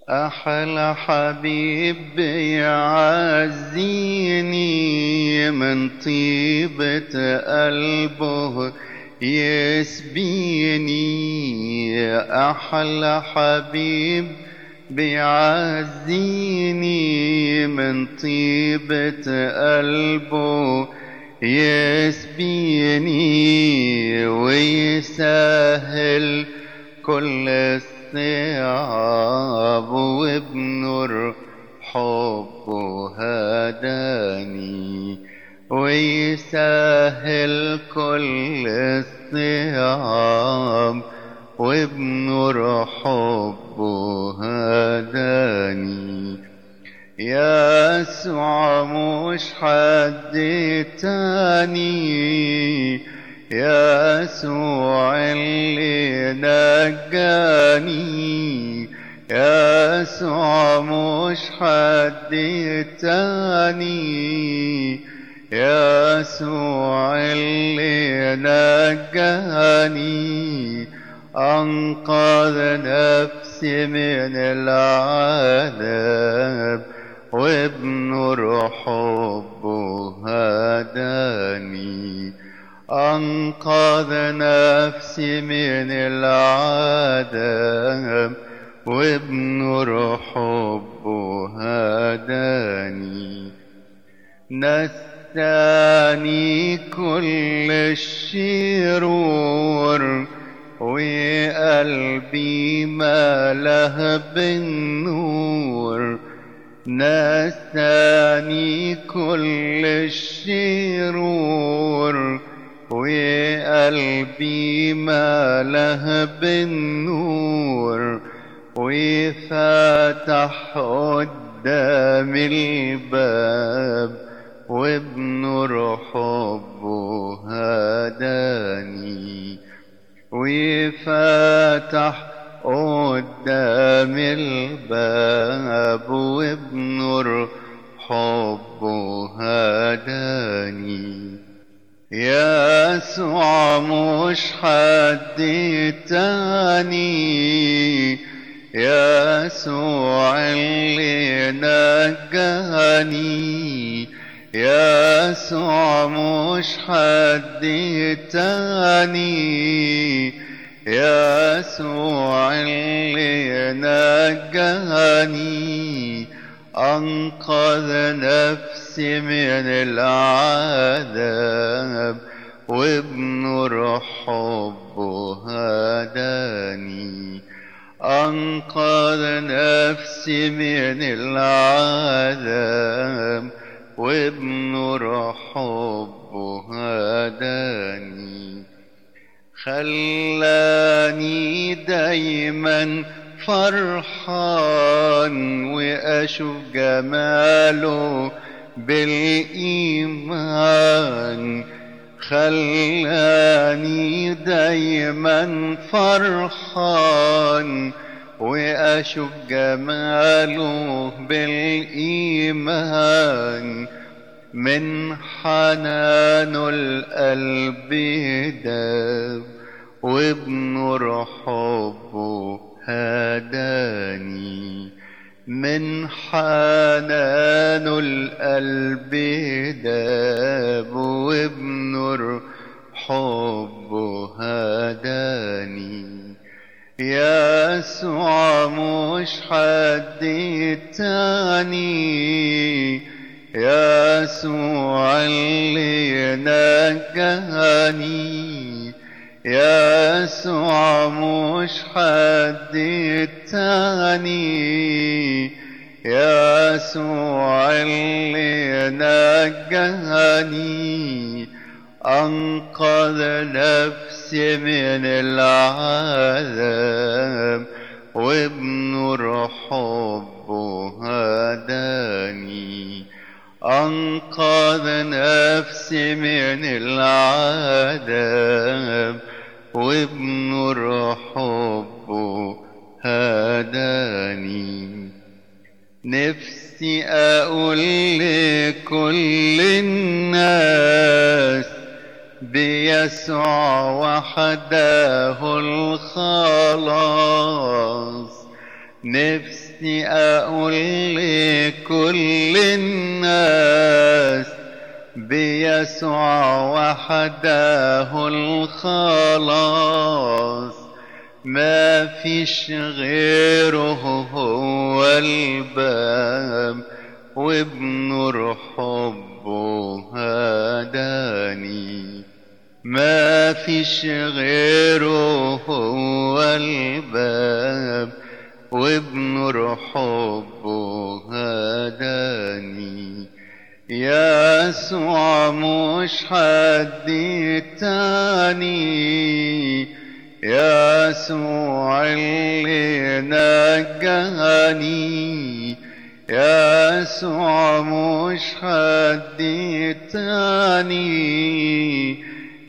أحلى حبيب يعزيني من طيبة قلبه يسبيني أحلى حبيب بيعزيني من طيبة قلبه يسبيني ويسهل كل الصعاب وبنور حبه هداني ويسهل كل الصعاب وبنور حبه هداني يسوع مش حد تاني يسوع اللي نجاني يسوع مش حد تاني يسوع اللي نجاني أنقذ نفسي من العذاب وبنور حبه هداني أنقذ نفسي من العذاب وبنور حبه هداني نساني كل الشرور وقلبي ماله بالنور نساني كل الشرور وقلبي ماله بالنور وفتح قدام الباب وبنور حبه هداني وفتح قدام الباب وبنور حبه هداني يسوع مش حد تاني يسوع اللي نجاني يسوع مش حد تاني يسوع اللي نجاني أنقذ نفسي من العذاب وبنور حبه هداني أنقذ نفسي من العذاب وبنور حبه هداني خلاني دايما فرحان واشوف جماله بالايمان خلاني دايما فرحان واشوف جماله بالايمان من حنان القلب داب وبنور حبه هداني من حنان القلب داب وبنور حبه هداني يسوع مش حد تاني يسوع اللي نجاني يسوع مش حد تاني يسوع اللي نجاني أنقذ نفسي من العذاب وبنور حبه هداني أنقذ نفسي من العذاب وبنور حبه هداني نفسي أقول لكل الناس بيسوع وحده الخلاص نفسي نفسي أقول لكل الناس بيسوع وحده الخلاص ما فيش غيره هو الباب وبنور حبه هداني ما فيش غيره هو الباب وبنور حبه هداني يسوع مش حد تاني يسوع اللي نجاني يسوع مش حد تاني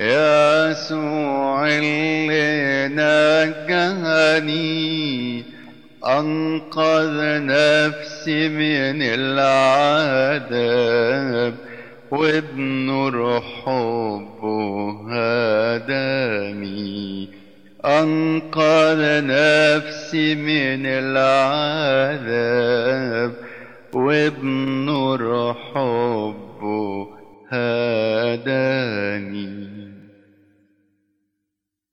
يسوع اللي نجاني أنقذ نفسي من العذاب وبنور حبه هداني أنقذ نفسي من العذاب وبنور حبه هداني